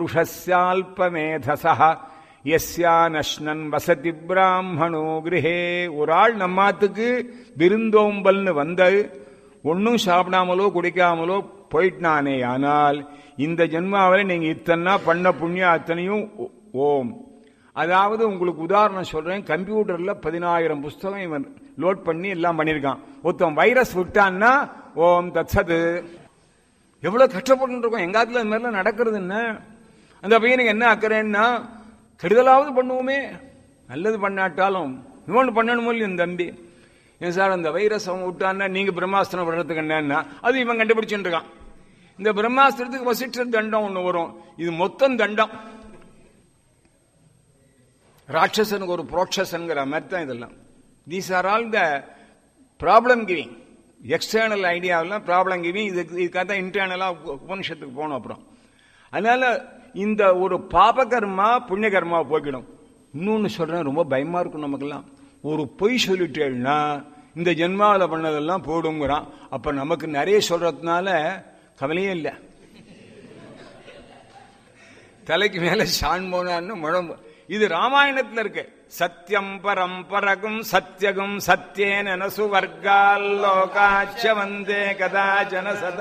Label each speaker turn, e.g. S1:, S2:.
S1: புருஷஸ்யால்பமேதசா எஸ்யா நஷ்ணன் வசதி பிராமணோ கிரகே ஒரு ஆள் நம்மாத்துக்கு விருந்தோம்பல்னு வந்த ஒன்னும் சாப்பிடாமலோ குடிக்காமலோ போயிட்டானே ஆனால் இந்த ஜென்மாவில் நீங்க இத்தனை பண்ண புண்ணியம் அத்தனையும் ஓ- ஓம் அதாவது உங்களுக்கு உதாரணம் சொல்றேன் கம்ப்யூட்டர்ல பதினாயிரம் புஸ்தகம் இவன் லோட் பண்ணி எல்லாம் பண்ணியிருக்கான் ஒருத்தன் வைரஸ் விட்டான்னா ஓம் தத்சது எவ்வளவு கஷ்டப்பட்டு இருக்கோம் எங்காத்துல இந்த மாதிரிலாம் நடக்கிறது என்ன அந்த பையனுக்கு என்ன அக்கறைன்னா கெடுதலாவது பண்ணுவோமே நல்லது பண்ணாட்டாலும் இன்னொன்று பண்ணணுமோ இல்லையா இந்த தம்பி ஏன் சார் அந்த வைரஸ் அவன் விட்டான்னா நீங்க பிரம்மாஸ்திரம் விடுறதுக்கு என்னன்னா அது இவன் கண்டுபிடிச்சுட்டு இருக்கான் இந்த பிரம்மாஸ்திரத்துக்கு வசிஷ்டர் தண்டம் ஒண்ணு வரும் இது மொத்தம் தண்டம் ராட்சசனுக்கு ஒரு புரோட்சசன்கிற மாதிரி தான் இதெல்லாம் these are all the problem giving external ஐடியாவெல்லாம் ப்ராப்ளம் கிவிங் இதுக்கு இதுக்காக தான் இன்டர்னலாக உபனிஷத்துக்கு போகணும் அப்புறம் அதனால இந்த ஒரு பாபகர்மா புண்ணியகர்மா போக்கிடும் இன்னொன்னு சொல்றேன் ரொம்ப பயமா இருக்கும் நமக்கெல்லாம் ஒரு பொய் சொல்லிட்டேன்னா இந்த ஜென்மாவில் பண்ணதெல்லாம் போடுங்கிறான் அப்ப நமக்கு நிறைய சொல்றதுனால கவலையே இல்லை தலைக்கு மேல ஷான் போனான்னு முழம்பு இது ராமாயணத்துல இருக்கு சத்யம் பரம் பரகும் சத்யகும் சத்யேன சுவர்கால் லோகாச்ச வந்தே கதாச்சன சத